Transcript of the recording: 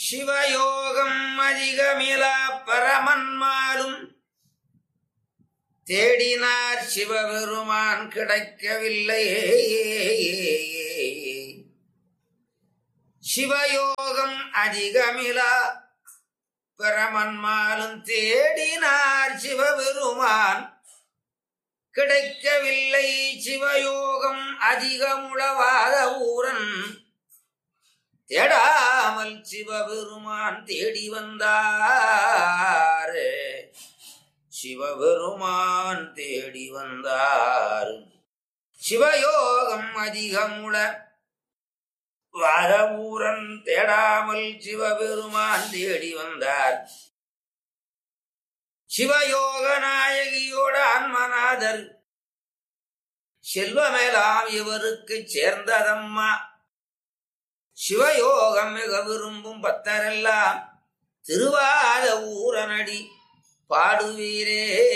சிவயோகம் அதிகமிலா பரமன்மாலும் தேடினார் சிவபெருமான் கிடைக்கவில்லை சிவயோகம் அதிகமிலா பரமன்மாலும் தேடினார் சிவபெருமான் கிடைக்கவில்லை சிவயோகம் அதிகமுளவாத ஊரன் தேடாமல் சிவபெருமான் தேடி வந்தார் சிவபெருமான் தேடி வந்தார் சிவயோகம் அதிகமுள வாரவூரன் தேடாமல் சிவபெருமான் தேடி வந்தார் சிவயோக நாயகியோட ஆன்மநாதர் செல்வமெல்லாம் இவருக்கு சேர்ந்ததம்மா சிவயோகம் மிக விரும்பும் பக்தரெல்லாம் திருவாத ஊரனடி பாடுவீரே